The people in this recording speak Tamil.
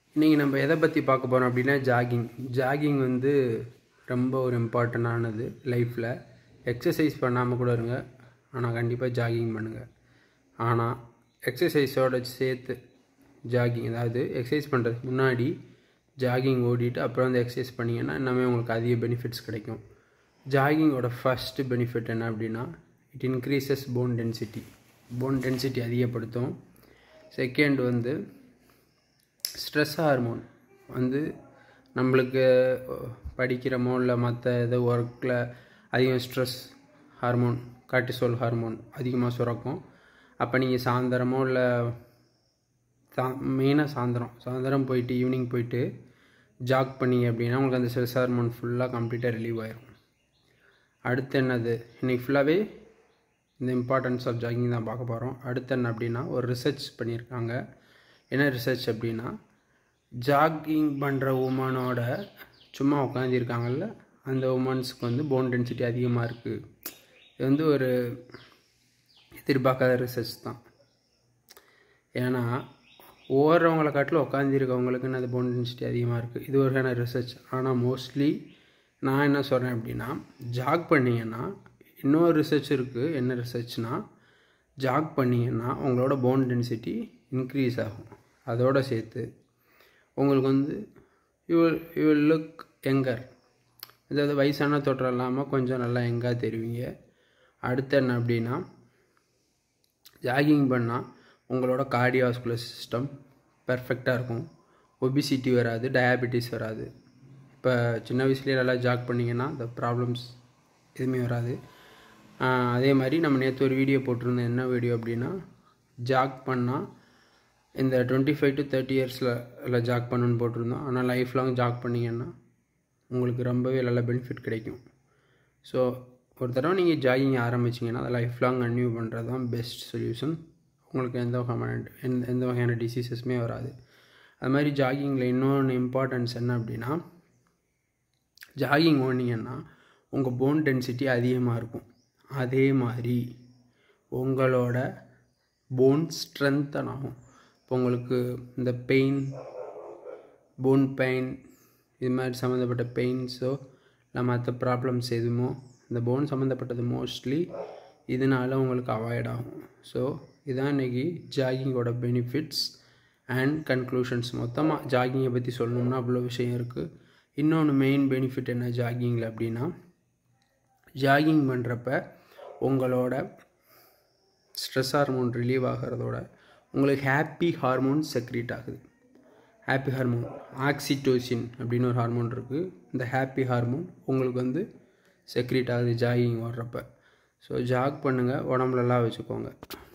இன்றைக்கி நம்ம எதை பற்றி பார்க்க போகிறோம் அப்படின்னா ஜாகிங் ஜாகிங் வந்து ரொம்ப ஒரு இம்பார்ட்டண்ட்டானது லைஃப்பில் எக்ஸசைஸ் பண்ணாமல் கூட இருங்க ஆனால் கண்டிப்பாக ஜாகிங் பண்ணுங்கள் ஆனால் எக்ஸசைஸோட சேர்த்து ஜாகிங் அதாவது எக்ஸசைஸ் பண்ணுறதுக்கு முன்னாடி ஜாகிங் ஓடிட்டு அப்புறம் வந்து எக்ஸசைஸ் பண்ணிங்கன்னா இன்னமே உங்களுக்கு அதிக பெனிஃபிட்ஸ் கிடைக்கும் ஜாகிங்கோட ஃபஸ்ட்டு பெனிஃபிட் என்ன அப்படின்னா it increases bone density bone density அதிகப்படுத்தும் செகண்ட் வந்து ஸ்ட்ரெஸ் ஹார்மோன் வந்து நம்மளுக்கு படிக்கிறமோ இல்லை மற்ற ஏதோ ஒர்க்கில் அதிகம் ஸ்ட்ரெஸ் ஹார்மோன் கார்டிசோல் ஹார்மோன் அதிகமாக சுரக்கும் அப்போ நீங்கள் சாயந்தரமோ இல்லை சா மெயினாக சாயந்தரம் சாயந்தரம் போயிட்டு ஈவினிங் போயிட்டு ஜாக் பண்ணீங்க அப்படின்னா உங்களுக்கு அந்த ஸ்ட்ரெஸ் ஹார்மோன் ஃபுல்லாக கம்ப்ளீட்டாக ரிலீவ் ஆயிரும் அடுத்து என்னது இன்றைக்கி ஃபுல்லாகவே இந்த இம்பார்ட்டன்ஸ் ஆஃப் ஜாகிங் தான் பார்க்க போகிறோம் அடுத்து என்ன அப்படின்னா ஒரு ரிசர்ச் பண்ணியிருக்காங்க என்ன ரிசர்ச் அப்படின்னா ஜாகிங் பண்ணுற உமனோட சும்மா உட்காந்துருக்காங்கல்ல அந்த உமன்ஸுக்கு வந்து போன் டென்சிட்டி அதிகமாக இருக்குது இது வந்து ஒரு எதிர்பார்க்காத ரிசர்ச் தான் ஏன்னா ஓடுறவங்களை காட்டில் உட்காந்துருக்கவங்களுக்குன்னு அது போன் டென்சிட்டி அதிகமாக இருக்குது இது ஒரு வகையான ரிசர்ச் ஆனால் மோஸ்ட்லி நான் என்ன சொல்கிறேன் அப்படின்னா ஜாக் பண்ணிங்கன்னா இன்னொரு ரிசர்ச் இருக்குது என்ன ரிசர்ச்னால் ஜாக் பண்ணிங்கன்னா உங்களோட போன் டென்சிட்டி இன்க்ரீஸ் ஆகும் அதோடு சேர்த்து உங்களுக்கு வந்து you will you will look younger அதாவது வயசான தோற்றம் இல்லாமல் கொஞ்சம் நல்லா யங்காக தெரிவிங்க அடுத்து என்ன அப்படின்னா ஜாகிங் பண்ணால் உங்களோட கார்டியோஸ்குலர் சிஸ்டம் பெர்ஃபெக்டாக இருக்கும் ஒபிசிட்டி வராது டயாபெட்டிஸ் வராது இப்போ சின்ன வயசுலேயே நல்லா ஜாக் பண்ணிங்கன்னா இந்த ப்ராப்ளம்ஸ் எதுவுமே வராது அதே மாதிரி நம்ம நேற்று ஒரு வீடியோ போட்டிருந்தோம் என்ன வீடியோ அப்படின்னா ஜாக் பண்ணால் இந்த டுவெண்ட்டி ஃபைவ் டு தேர்ட்டி இயர்ஸில் இல்லை ஜாக் பண்ணுன்னு போட்டிருந்தோம் ஆனால் லைஃப் லாங் ஜாக் பண்ணிங்கன்னா உங்களுக்கு ரொம்பவே நல்ல பெனிஃபிட் கிடைக்கும் ஸோ ஒரு தடவை நீங்கள் ஜாகிங் ஆரம்பிச்சிங்கன்னா அதை லைஃப் லாங் கன்டினியூ பண்ணுறது தான் பெஸ்ட் சொல்யூஷன் உங்களுக்கு எந்த வகையான எந்த எந்த வகையான டிசீசஸுமே வராது அது மாதிரி ஜாகிங்கில் இன்னொன்று இம்பார்ட்டன்ஸ் என்ன அப்படின்னா ஜாகிங் ஓடினீங்கன்னா உங்கள் போன் டென்சிட்டி அதிகமாக இருக்கும் அதே மாதிரி உங்களோட போன் ஸ்ட்ரென்த்தன் ஆகும் இப்போ உங்களுக்கு இந்த பெயின் போன் பெயின் இது மாதிரி சம்மந்தப்பட்ட பெயின்ஸோ இல்லை மற்ற ப்ராப்ளம்ஸ் எதுவுமோ இந்த போன் சம்மந்தப்பட்டது மோஸ்ட்லி இதனால் உங்களுக்கு அவாய்ட் ஆகும் ஸோ இதான் இன்றைக்கி ஜாகிங்கோட பெனிஃபிட்ஸ் அண்ட் கன்க்ளூஷன்ஸ் மொத்தமாக ஜாகிங்கை பற்றி சொல்லணும்னா அவ்வளோ விஷயம் இருக்குது இன்னொன்று மெயின் பெனிஃபிட் என்ன ஜாகிங்கில் அப்படின்னா ஜாகிங் பண்ணுறப்ப உங்களோட ஸ்ட்ரெஸ் ஹார்மோன் ரிலீவ் ஆகிறதோட உங்களுக்கு ஹாப்பி ஹார்மோன் செக்ரீட் ஆகுது ஹாப்பி ஹார்மோன் ஆக்சிடோசின் அப்படின்னு ஒரு ஹார்மோன் இருக்குது இந்த ஹாப்பி ஹார்மோன் உங்களுக்கு வந்து செக்ரீட் ஆகுது ஜாகிங் வர்றப்ப ஸோ ஜாக் பண்ணுங்கள் உடம்புலலாம் வச்சுக்கோங்க